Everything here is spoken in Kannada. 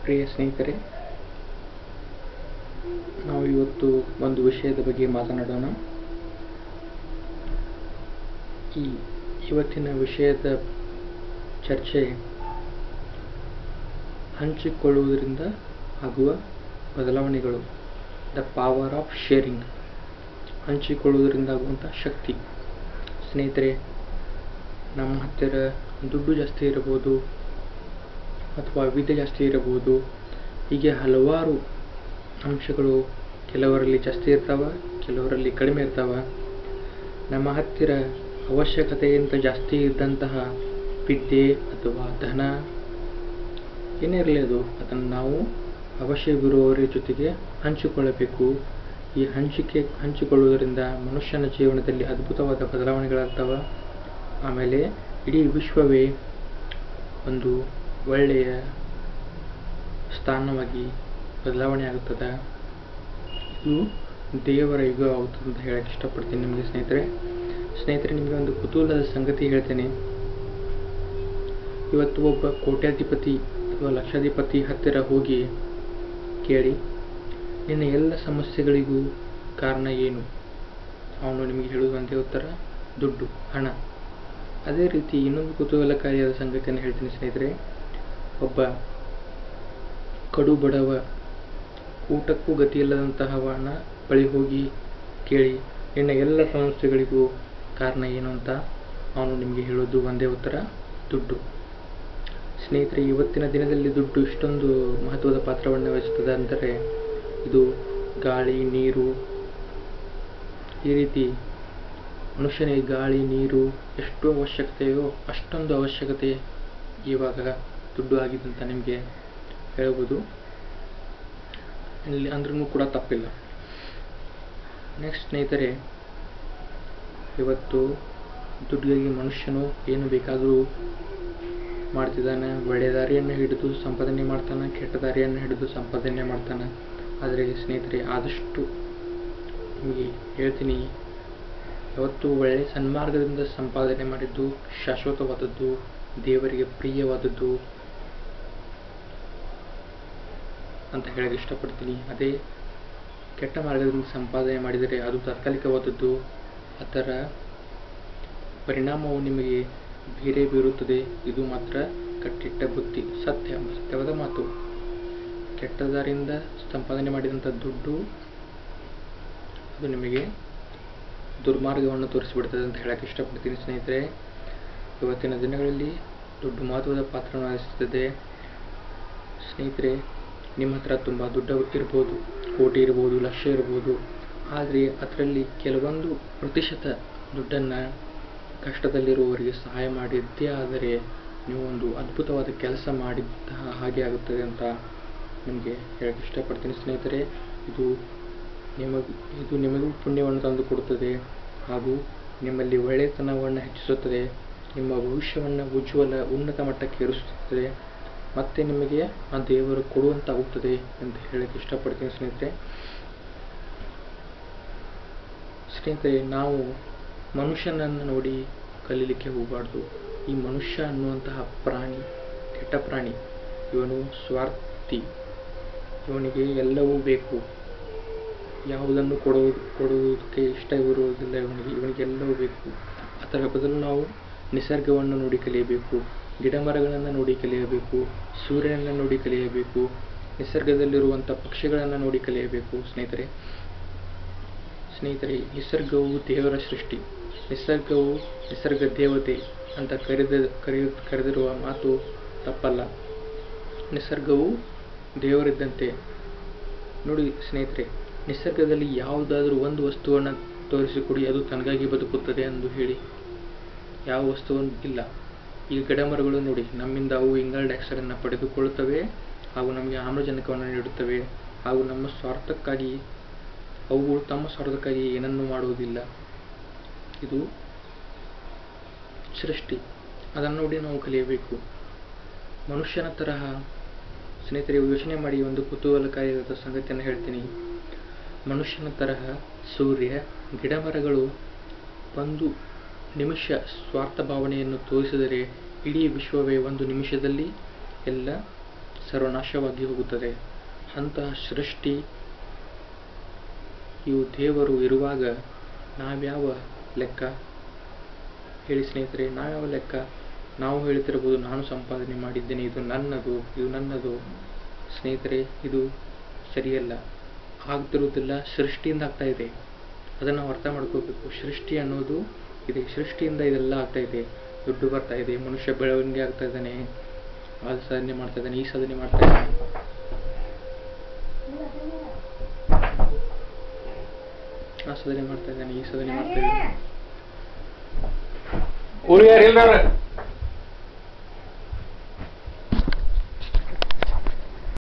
ಪ್ರಿಯ ಸ್ನೇಹಿತರೆ ನಾವು ಇವತ್ತು ಒಂದು ವಿಷಯದ ಬಗ್ಗೆ ಮಾತನಾಡೋಣ ಈ ಇವತ್ತಿನ ವಿಷಯದ ಚರ್ಚೆ ಹಂಚಿಕೊಳ್ಳುವುದರಿಂದ ಆಗುವ ಬದಲಾವಣೆಗಳು ದ ಪವರ್ ಆಫ್ ಶೇರಿಂಗ್ ಹಂಚಿಕೊಳ್ಳುವುದರಿಂದ ಆಗುವಂಥ ಶಕ್ತಿ ಸ್ನೇಹಿತರೆ ನಮ್ಮ ಹತ್ತಿರ ದುಡ್ಡು ಜಾಸ್ತಿ ಇರಬಹುದು ಅಥವಾ ವಿದ್ಯೆ ಜಾಸ್ತಿ ಇರಬಹುದು ಹೀಗೆ ಹಲವಾರು ಅಂಶಗಳು ಕೆಲವರಲ್ಲಿ ಜಾಸ್ತಿ ಇರ್ತಾವ ಕೆಲವರಲ್ಲಿ ಕಡಿಮೆ ಇರ್ತಾವ ನಮ್ಮ ಹತ್ತಿರ ಅವಶ್ಯಕತೆಗಿಂತ ಜಾಸ್ತಿ ಇದ್ದಂತಹ ವಿದ್ಯೆ ಅಥವಾ ಧನ ಏನೇ ಇರಲಿ ಅದು ಅದನ್ನು ನಾವು ಅವಶ್ಯವಿರುವವರ ಜೊತೆಗೆ ಹಂಚಿಕೊಳ್ಳಬೇಕು ಈ ಹಂಚಿಕೆ ಹಂಚಿಕೊಳ್ಳುವುದರಿಂದ ಮನುಷ್ಯನ ಜೀವನದಲ್ಲಿ ಅದ್ಭುತವಾದ ಬದಲಾವಣೆಗಳಾಗ್ತವೆ ಆಮೇಲೆ ಇಡೀ ವಿಶ್ವವೇ ಒಂದು ಒಳ್ಳೆಯ ಸ್ಥಾನವಾಗಿ ಬದಲಾವಣೆ ಆಗುತ್ತದೆ ಇದು ದೇವರ ಯುಗ ಆಗುತ್ತದೆ ಅಂತ ಹೇಳಕ್ಕೆ ಇಷ್ಟಪಡ್ತೀನಿ ನಿಮಗೆ ಸ್ನೇಹಿತರೆ ಸ್ನೇಹಿತರೆ ನಿಮಗೆ ಒಂದು ಕುತೂಹಲದ ಸಂಗತಿ ಹೇಳ್ತೇನೆ ಇವತ್ತು ಒಬ್ಬ ಕೋಟ್ಯಾಧಿಪತಿ ಅಥವಾ ಲಕ್ಷಾಧಿಪತಿ ಹತ್ತಿರ ಹೋಗಿ ಕೇಳಿ ನಿನ್ನ ಎಲ್ಲ ಸಮಸ್ಯೆಗಳಿಗೂ ಕಾರಣ ಏನು ಅವನು ನಿಮಗೆ ಹೇಳುವುದು ಒಂದೇ ಉತ್ತರ ದುಡ್ಡು ಹಣ ಅದೇ ರೀತಿ ಇನ್ನೊಂದು ಕುತೂಹಲಕಾರಿಯಾದ ಸಂಗತಿಯನ್ನು ಹೇಳ್ತೀನಿ ಸ್ನೇಹಿತರೆ ಒಬ್ಬ ಕಡು ಬಡವ ಊಟಕ್ಕೂ ಗತಿಯಿಲ್ಲದಂತಹವನ ಬಳಿ ಹೋಗಿ ಕೇಳಿ ನಿನ್ನ ಎಲ್ಲ ಸಮಸ್ಯೆಗಳಿಗೂ ಕಾರಣ ಏನು ಅಂತ ಅವನು ನಿಮಗೆ ಹೇಳೋದು ಒಂದೇ ಉತ್ತರ ದುಡ್ಡು ಸ್ನೇಹಿತರೆ ಇವತ್ತಿನ ದಿನದಲ್ಲಿ ದುಡ್ಡು ಇಷ್ಟೊಂದು ಮಹತ್ವದ ಪಾತ್ರವನ್ನು ವಹಿಸುತ್ತದೆ ಅಂದರೆ ಇದು ಗಾಳಿ ನೀರು ಈ ರೀತಿ ಮನುಷ್ಯನಿಗೆ ಗಾಳಿ ನೀರು ಎಷ್ಟು ಅವಶ್ಯಕತೆಯೋ ಅಷ್ಟೊಂದು ಅವಶ್ಯಕತೆ ಇವಾಗ ದುಡ್ಡು ಆಗಿದೆ ಅಂತ ನಿಮಗೆ ಹೇಳ್ಬೋದು ಇಲ್ಲಿ ಅಂದ್ರೂ ಕೂಡ ತಪ್ಪಿಲ್ಲ ನೆಕ್ಸ್ಟ್ ಸ್ನೇಹಿತರೆ ಇವತ್ತು ದುಡ್ಡಿಗಾಗಿ ಮನುಷ್ಯನು ಏನು ಬೇಕಾದರೂ ಮಾಡ್ತಿದ್ದಾನೆ ಒಳ್ಳೆಯ ದಾರಿಯನ್ನು ಹಿಡಿದು ಸಂಪಾದನೆ ಮಾಡ್ತಾನೆ ಕೆಟ್ಟ ದಾರಿಯನ್ನು ಹಿಡಿದು ಸಂಪಾದನೆ ಮಾಡ್ತಾನೆ ಆದರೆ ಸ್ನೇಹಿತರೆ ಆದಷ್ಟು ನಿಮಗೆ ಹೇಳ್ತೀನಿ ಯಾವತ್ತು ಒಳ್ಳೆಯ ಸನ್ಮಾರ್ಗದಿಂದ ಸಂಪಾದನೆ ಮಾಡಿದ್ದು ಶಾಶ್ವತವಾದದ್ದು ದೇವರಿಗೆ ಪ್ರಿಯವಾದದ್ದು ಅಂತ ಹೇಳಕ್ಕೆ ಇಷ್ಟಪಡ್ತೀನಿ ಅದೇ ಕೆಟ್ಟ ಮಾರ್ಗದಿಂದ ಸಂಪಾದನೆ ಮಾಡಿದರೆ ಅದು ತಾತ್ಕಾಲಿಕವಾದದ್ದು ಅದರ ಪರಿಣಾಮವು ನಿಮಗೆ ಬೇರೆ ಬೀರುತ್ತದೆ ಇದು ಮಾತ್ರ ಕಟ್ಟಿಟ್ಟ ಬುದ್ಧಿ ಸತ್ಯ ಸತ್ಯವಾದ ಮಾತು ಕೆಟ್ಟ ದಾರಿಯಿಂದ ಸಂಪಾದನೆ ಮಾಡಿದಂಥ ದುಡ್ಡು ಅದು ನಿಮಗೆ ದುರ್ಮಾರ್ಗವನ್ನು ತೋರಿಸಿಬಿಡ್ತದೆ ಅಂತ ಹೇಳಕ್ಕೆ ಇಷ್ಟಪಡ್ತೀನಿ ಸ್ನೇಹಿತರೆ ಇವತ್ತಿನ ದಿನಗಳಲ್ಲಿ ದುಡ್ಡು ಮಹತ್ವದ ಪಾತ್ರವನ್ನು ವಹಿಸುತ್ತದೆ ಸ್ನೇಹಿತರೆ ನಿಮ್ಮ ಹತ್ರ ತುಂಬ ದುಡ್ಡು ಇರ್ಬೋದು ಕೋಟಿ ಇರ್ಬೋದು ಲಕ್ಷ ಇರ್ಬೋದು ಆದರೆ ಅದರಲ್ಲಿ ಕೆಲವೊಂದು ಪ್ರತಿಶತ ದುಡ್ಡನ್ನು ಕಷ್ಟದಲ್ಲಿರುವವರಿಗೆ ಸಹಾಯ ಮಾಡಿದ್ದೇ ಆದರೆ ನೀವು ಒಂದು ಅದ್ಭುತವಾದ ಕೆಲಸ ಮಾಡಿದ್ದ ಹಾಗೆ ಆಗುತ್ತದೆ ಅಂತ ನಿಮಗೆ ಹೇಳಕ್ಕೆ ಇಷ್ಟಪಡ್ತೀನಿ ಸ್ನೇಹಿತರೆ ಇದು ನಿಮಗೆ ಇದು ನಿಮಗೂ ಪುಣ್ಯವನ್ನು ತಂದು ಕೊಡುತ್ತದೆ ಹಾಗೂ ನಿಮ್ಮಲ್ಲಿ ಒಳ್ಳೆಯತನವನ್ನು ಹೆಚ್ಚಿಸುತ್ತದೆ ನಿಮ್ಮ ಭವಿಷ್ಯವನ್ನು ಉಜ್ವಲ ಉನ್ನತ ಮಟ್ಟಕ್ಕೆ ಏರಿಸುತ್ತದೆ ಮತ್ತೆ ನಿಮಗೆ ಆ ದೇವರು ಕೊಡುವಂತಾಗುತ್ತದೆ ಅಂತ ಹೇಳಕ್ಕೆ ಇಷ್ಟಪಡ್ತೀನಿ ಸ್ನೇಹಿತರೆ ಸ್ನೇಹಿತರೆ ನಾವು ಮನುಷ್ಯನನ್ನು ನೋಡಿ ಕಲೀಲಿಕ್ಕೆ ಹೋಗಬಾರ್ದು ಈ ಮನುಷ್ಯ ಅನ್ನುವಂತಹ ಪ್ರಾಣಿ ಕೆಟ್ಟ ಪ್ರಾಣಿ ಇವನು ಸ್ವಾರ್ಥಿ ಇವನಿಗೆ ಎಲ್ಲವೂ ಬೇಕು ಯಾವುದನ್ನು ಕೊಡುವುದು ಕೊಡುವುದಕ್ಕೆ ಇಷ್ಟವಿರುವುದಿಲ್ಲ ಇವನಿಗೆ ಇವನಿಗೆ ಎಲ್ಲವೂ ಬೇಕು ಅದರ ಬದಲು ನಾವು ನಿಸರ್ಗವನ್ನು ನೋಡಿ ಕಲಿಯಬೇಕು ಗಿಡ ಮರಗಳನ್ನು ನೋಡಿ ಕಲಿಯಬೇಕು ಸೂರ್ಯನನ್ನು ನೋಡಿ ಕಲಿಯಬೇಕು ನಿಸರ್ಗದಲ್ಲಿರುವಂಥ ಪಕ್ಷಿಗಳನ್ನು ನೋಡಿ ಕಲಿಯಬೇಕು ಸ್ನೇಹಿತರೆ ಸ್ನೇಹಿತರೆ ನಿಸರ್ಗವು ದೇವರ ಸೃಷ್ಟಿ ನಿಸರ್ಗವು ನಿಸರ್ಗ ದೇವತೆ ಅಂತ ಕರೆದ ಕರೆಯ ಕರೆದಿರುವ ಮಾತು ತಪ್ಪಲ್ಲ ನಿಸರ್ಗವು ದೇವರಿದ್ದಂತೆ ನೋಡಿ ಸ್ನೇಹಿತರೆ ನಿಸರ್ಗದಲ್ಲಿ ಯಾವುದಾದ್ರೂ ಒಂದು ವಸ್ತುವನ್ನು ತೋರಿಸಿಕೊಡಿ ಅದು ತನಗಾಗಿ ಬದುಕುತ್ತದೆ ಎಂದು ಹೇಳಿ ಯಾವ ವಸ್ತುವನ್ನು ಇಲ್ಲ ಈಗ ಗಿಡಮರಗಳು ನೋಡಿ ನಮ್ಮಿಂದ ಅವು ಇಂಗಾಲ ಡೈಆಕ್ಸೈಡನ್ನು ಪಡೆದುಕೊಳ್ಳುತ್ತವೆ ಹಾಗೂ ನಮಗೆ ಆಮ್ಲಜನಕವನ್ನು ನೀಡುತ್ತವೆ ಹಾಗೂ ನಮ್ಮ ಸ್ವಾರ್ಥಕ್ಕಾಗಿ ಅವುಗಳು ತಮ್ಮ ಸ್ವಾರ್ಥಕ್ಕಾಗಿ ಏನನ್ನೂ ಮಾಡುವುದಿಲ್ಲ ಇದು ಸೃಷ್ಟಿ ಅದನ್ನು ನೋಡಿ ನಾವು ಕಲಿಯಬೇಕು ಮನುಷ್ಯನ ತರಹ ಸ್ನೇಹಿತರೆ ಯೋಚನೆ ಮಾಡಿ ಒಂದು ಕುತೂಹಲಕಾರಿಯಾದ ಸಂಗತಿಯನ್ನು ಹೇಳ್ತೀನಿ ಮನುಷ್ಯನ ತರಹ ಸೂರ್ಯ ಗಿಡಮರಗಳು ಒಂದು ನಿಮಿಷ ಸ್ವಾರ್ಥ ಭಾವನೆಯನ್ನು ತೋರಿಸಿದರೆ ಇಡೀ ವಿಶ್ವವೇ ಒಂದು ನಿಮಿಷದಲ್ಲಿ ಎಲ್ಲ ಸರ್ವನಾಶವಾಗಿ ಹೋಗುತ್ತದೆ ಅಂತಹ ಸೃಷ್ಟಿ ಇವು ದೇವರು ಇರುವಾಗ ನಾವ್ಯಾವ ಲೆಕ್ಕ ಹೇಳಿ ಸ್ನೇಹಿತರೆ ನಾವ್ಯಾವ ಲೆಕ್ಕ ನಾವು ಹೇಳ್ತಿರ್ಬೋದು ನಾನು ಸಂಪಾದನೆ ಮಾಡಿದ್ದೇನೆ ಇದು ನನ್ನದು ಇದು ನನ್ನದು ಸ್ನೇಹಿತರೆ ಇದು ಸರಿಯಲ್ಲ ಆಗ್ತಿರುವುದಿಲ್ಲ ಸೃಷ್ಟಿಯಿಂದ ಆಗ್ತಾ ಇದೆ ಅದನ್ನು ನಾವು ಅರ್ಥ ಮಾಡ್ಕೋಬೇಕು ಸೃಷ್ಟಿ ಅನ್ನೋದು ಇದೆ ಸೃಷ್ಟಿಯಿಂದ ಇದೆಲ್ಲ ಆಗ್ತಾ ಇದೆ ದುಡ್ಡು ಬರ್ತಾ ಇದೆ ಮನುಷ್ಯ ಬೆಳವಣಿಗೆ ಆಗ್ತಾ ಇದ್ದಾನೆ ಆ ಸಾಧನೆ ಮಾಡ್ತಾ ಇದ್ದಾನೆ ಈ ಸಾಧನೆ ಮಾಡ್ತಾ ಇದ್ದಾನೆ ಆ ಸಾಧನೆ ಮಾಡ್ತಾ ಇದ್ದಾನೆ ಈ ಸಾಧನೆ ಮಾಡ್ತಾ ಇದ್ದಾನೆ ಊರು ಯಾರು ಇಲ್ದಾರ